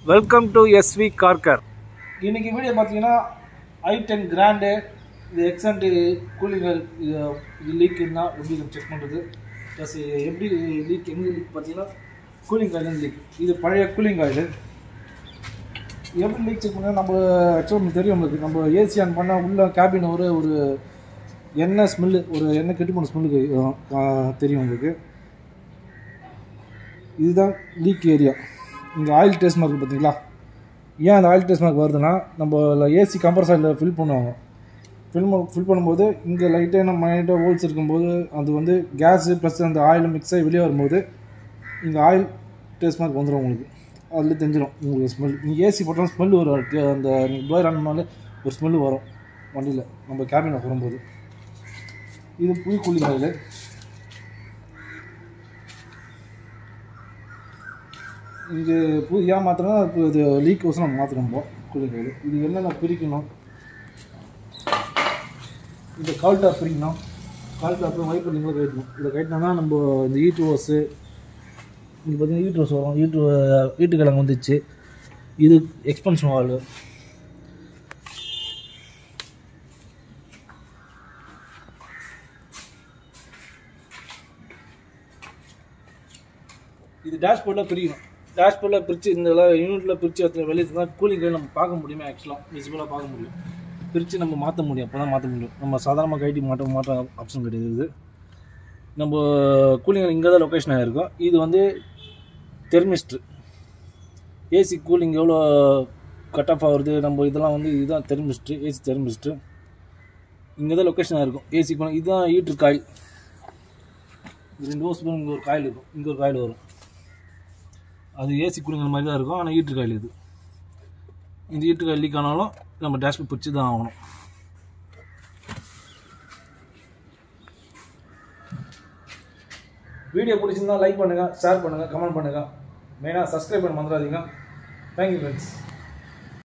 welcome to SV கார்கர் இன்னைக்கு video பார்த்தீங்கன்னா ஐ ten grand இது எக்ஸன்ட்டு கூலிங் இது இது லீக் இருந்தால் எப்படி செக் பண்ணுறது ப்ளஸ் எப்படி லீக் எங்கே லீக் பார்த்தீங்கன்னா கூலிங் காயில் லீக் இது பழைய கூலிங் காயில் எப்படி லீக் செக் பண்ணால் நம்ம ஆக்சுவலாக தெரியும் நம்மளுக்கு நம்ம ஏசி ஆன் பண்ணால் உள்ள கேபின் ஒரு ஒரு எண்ணெய் ஸ்மெல்லு ஒரு எண்ணெய் கெட்டு போன ஸ்மெல்லு தெரியும் உங்களுக்கு இதுதான் லீக் ஏரியா இங்கே ஆயில் டேஸ்ட் மார்க் பார்த்தீங்களா ஏன் அந்த ஆயில் டேஸ்ட் மார்க் வருதுன்னா நம்ம ஏசி கம்ப்ரஸரில் ஃபில் பண்ணுவாங்க ஃபில் ஃபில் பண்ணும்போது இங்கே லைட்டாக நம்ம மைண்டாக ஹோல்ஸ் இருக்கும்போது அது வந்து கேஸு ப்ளஸ் அந்த ஆயில் மிக்ஸ் ஆகி வெளியே வரும்போது இங்கே ஆயில் டேஸ்ட் மார்க் வந்துடும் உங்களுக்கு அதில் தெரிஞ்சிடும் உங்களுக்கு ஸ்மெல் நீங்கள் ஏசி போட்டாலும் ஸ்மெல் வரும் அதுக்கு அந்த நீங்கள் ப்ளோயர் ஆன் பண்ணாலே ஒரு ஸ்மெல்லு வரும் வண்டியில் நம்ம கேபினில் வரும்போது இது புளி கூலிங் ஆயில் இங்கே புது ஏன் மாற்றணும் இப்போ இது லீக் வச்சு நம்ம மாற்றணும் இப்போ கூலிங் ஆயில் இது என்னென்ன பிரிக்கணும் இந்த கால் டாப் பிரிக்கணும் கால் டாப் வைப் பண்ணிங்களா கட்டணும் இதை கட்டினா நம்ம இந்த ஈட்டு ஓஸு இங்கே பார்த்தீங்கன்னா ஈட்டு ஓஸ் வரும் ஈட்டு ஈட்டு கிழங்கு வந்துச்சு இது எக்ஸ்பென்ஷன் வால் இது டேஷ்போர்டில் பிரிக்கணும் டேஷ்போர்டில் பிரித்து இந்த யூனிட்டில் பிரித்து எடுத்து வெளியே தான் கூலிங் நம்ம பார்க்க முடியுமே ஆக்சுவலாக விசிபிளாக பார்க்க முடியும் பிரித்து நம்ம மாற்ற முடியும் அப்போ தான் மாற்ற முடியும் நம்ம சாதாரணமாக கைட்டி மாற்ற மாற்ற ஆப்ஷன் கிடையாது இது நம்ம கூலிங் இங்கே தான் லொக்கேஷன் ஆகிருக்கும் இது வந்து தெர்மிஸ்ட்ரு ஏசி கூலிங் எவ்வளோ கட் ஆஃப் ஆகுறது நம்ம இதெல்லாம் வந்து இதுதான் தெர்மிஸ்ட்ரு ஏசி தெர்மிஸ்ட்ரு இங்கே தான் லொக்கேஷன் ஆகிருக்கும் ஏசி கூலிங் இதுதான் ஈட்ரு காயில் இது ரெண்டு ஹோஸ் இங்கே ஒரு காயில் இருக்கும் இங்கே ஒரு காயில் வரும் அது ஏசி கூலிங்கிற மாதிரி தான் இருக்கும் ஆனால் ஈட்ரு காயில் இது இந்த ஈட்ரு காயில் லீக் ஆனாலும் நம்ம டேஷ்போர்ட் பிடிச்சி தான் ஆகணும் வீடியோ பிடிச்சிருந்தா லைக் பண்ணுங்கள் ஷேர் பண்ணுங்கள் கமெண்ட் பண்ணுங்கள் மெயினாக சப்ஸ்கிரைப் பண்ண மறந்துடாதீங்க தேங்க்யூ ஃப்ரெண்ட்ஸ்